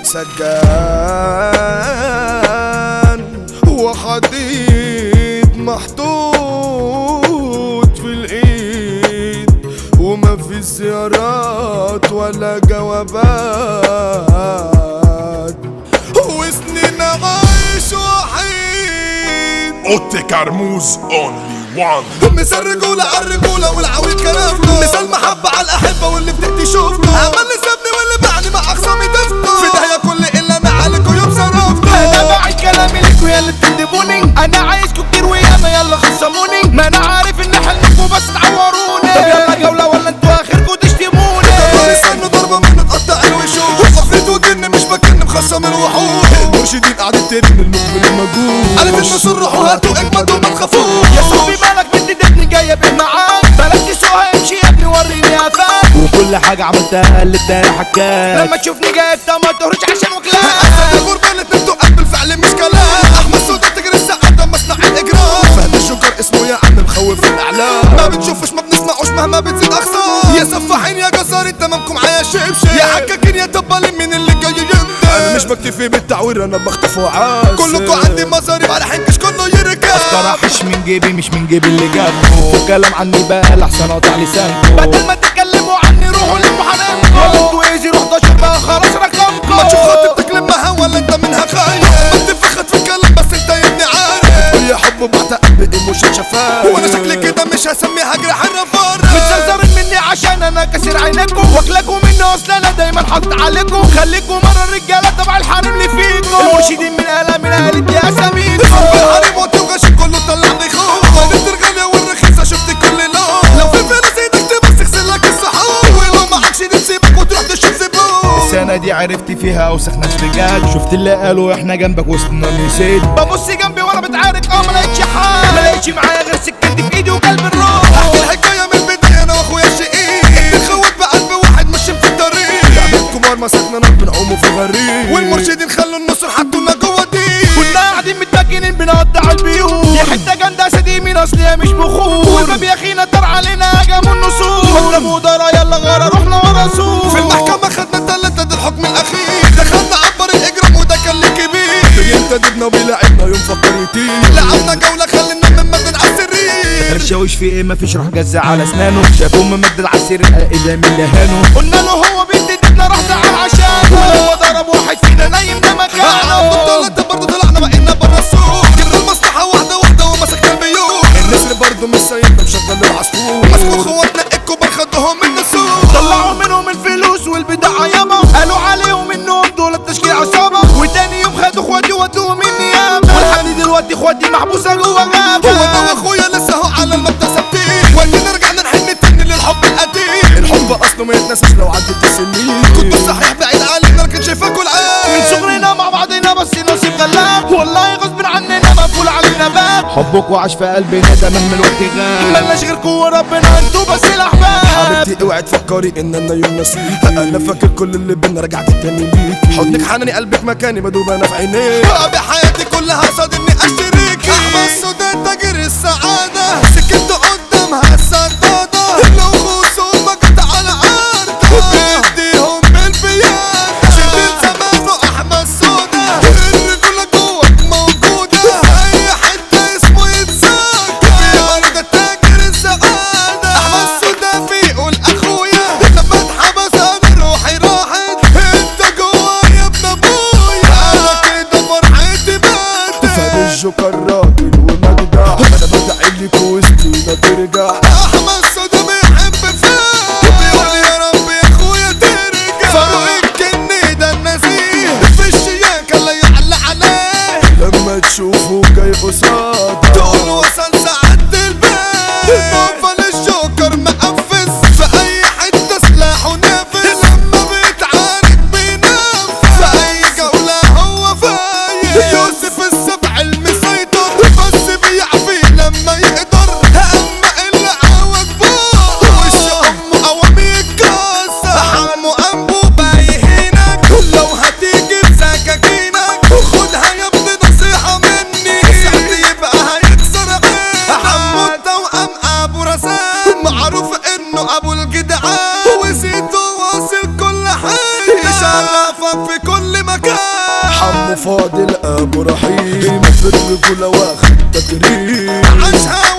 سجان وحديد محطوط في الايد وما في زيارات ولا جوابات وسنين عايش وحيد اوتي كرموز اونلي وان مثال رجولة على الرجولة والعويل كلامكم مثال محبة على الأحبة واللي بدأت شوفكم عمل سابني واللي باعني مع أخصامي دفكم في داهية كل إلا معالكوا يوم صرفتكم انا باعت كلامي ليكوا يا اللي بتندبوني انا عايزكوا كتير وياما يلا خصموني ما انا عارف ان حلمكوا بس تعوروني طب يلا جولة ولا انتوا اخركوا تشتموني استنوا ضربة منه تقطع الوشوش عفريت وجن مش بكن مخصم الوحوش المرشدين قاعدين ترمي المقبل المجهول قالت النصر روحوا هاتوا اجمد وما تخافوش يا صاحبي مالك بنت ادتني جايه بيه معاك بلاش تسوقها امشي يا ابني وريني قفاك وكل حاجة عملتها اللي التاني حكاك لما تشوفني جاي في ما تهرش عشان وكلاك أسد الغربة اللي تنتو قلب الفعل مش كلام أحمد سودا تجري السعادة مصنع الإجرام فهد الشجر اسمه يا عم مخوف الأعلام ما بتشوفش ما بنسمعوش مهما بتزيد أخصام يا سفاحين يا جزار تمامكم معايا شبشب يا حكاكين يا تبالين مين اللي جاي يندم أنا مش بكتفي بالتعوير أنا بخطف وعاسر كلكم عندي مصاريف على حنكش كله يركب طرحش من جيبي مش من جيبي اللي جابه الكلام عني بقى لحسن اقطع لسانكم بدل ما تتكلموا عني روحوا لموا حنانكم ولا انتوا ايزي روح دشر بقى خلاص رقمكم ما تشوف خطيبتك لمها ولا انت منها خايف انت فخت في الكلام بس انت يا ابني عارف يا حب بعت قلبي ايموشن شفاف وانا شكلي كده مش هسميها جرح الرفار متزرزرين مني عشان انا كسر عينيكم واكلكم مني اصل انا دايما حاطط عليكم خليكم مرة الرجالة تبع الحريم اللي فيكم المرشدين من الام من قالت يا اساميكم الحريم وانت وغشي كله طلع بيخوف طيبت الغالية والرخيصة شفت كل لون لو في فلوس ايدك تبص تغسل لك الصحون ولو معكش دي تسيبك وتروح تشوف زبون السنة دي عرفت فيها اوسخ ناس رجال شفت اللي قالوا احنا جنبك وسطنا نسيت ببص جنبي وانا بتعارك اه ما لقيتش حال ما لقيتش معايا غير سكتي في ايدي وقلب الروح احكي الحكاية من البداية انا واخويا الشقيق بنخوت بقلب واحد ماشي في الطريق لعبة كبار مسكنا نار بنعوموا في غريق والمرشدين خلوا النصر حطونا جوه دي كنا قاعدين متمكنين بنقطع البيوت دي حته جندسه دي من اصلها مش بخور والباب يا اخينا دار علينا هجموا النصور خدنا مدراء يلا غارة رحنا ورا سور في المحكمة خدنا تلاتة ده الحكم الأخير دخلنا عبر الإجرام وده كان لي كبير بينتدبنا وبيلاعبنا يوم فكر يطير لعبنا جولة خلينا من مدن على السرير الشاويش في ايه مفيش روح جزع على اسنانه شافوه ممدد على السرير اذا من لهانه قلنا له هو بنت ادتنا راح زعل عشان ولما ضرب واحد فينا نايم ده عبد مكانه التلاتة برضه طلعنا بقينا برا السوق جبنا المصلحة واحدة واحدة ومسكنا البيوت النسر برضه مش سايبنا مشغل العصفور مسكوا خواتنا الكبار خدوهم من السوق طلعوا منهم الفلوس والبضاعة ياما قالوا عليهم انهم دول التشكيل عصابة وتاني يوم خدوا اخواتي ودوهم النيابة ولحد دلوقتي اخواتي محبوسة جوا غابة هو انا واخويا لسه هو على المبدا ثابتين وقتنا رجعنا نحن تاني للحب القديم الحب اصله ما يتنساش لو عدت السنين كنت صحيح بعيد علينا لكن شايفاكوا العين من صغرنا مع بعضنا بس نصيب غلاب والله غصب عننا مقفول علينا باب حبك وعاش في قلبنا ده مهما الوقت غاب ملناش غيركم وربنا انتوا بس الاحباب حبيبتي اوعي تفكري ان انا يوم نسيتي انا فاكر كل اللي بينا رجعت تاني ليكي حضنك حناني قلبك مكاني بدوب انا في عينيك بحياتي كلها صاد اني اشتريكي احمد سودان تاجر السعاده سكت قدامها السداده لو خصومك على عرضها بديهم بالبيادة شديد زمانه احمد سودا الرجوله جواك موجوده اي حته اسمه يتساق في ارض تاجر السعاده احمد سودا بيقول اخويا لما اتحبس انا روحي راحت انت جوايا ابن ابويا انا كده فرحتي بات فارق الجوكر راجل ومجدع انا بدعي لك وسطينا ترجع احمد سودا بيحب فيك بيقول يا رب يا اخويا ترجع فاروق الجني ده النزيه في الشياكه لا يعلى عليه لما تشوفه جاي قصاد تقول وصل سعد البيت نوفل الجوكر مقفز في اي حته سلاحه نافذ لما بيتعارك بينفذ في اي جوله هو فايز يوسف السبع المسيطر بس بيعفي لما يقدر اما اللي عاوج بوه وش امه قوام يتكسر حمو انبوبه يهينك لو هتيجي بسكاكينك خدها يا ابني نصيحه مني سعد يبقى هيكسر عينك حمو التوأم ابو رسام معروف انه ابو الجدعان وزيته واصل كل حاجه يشرفك في كل مكان حمو فاضل ابو رحيم في الرجولة واخد تكريم عاشها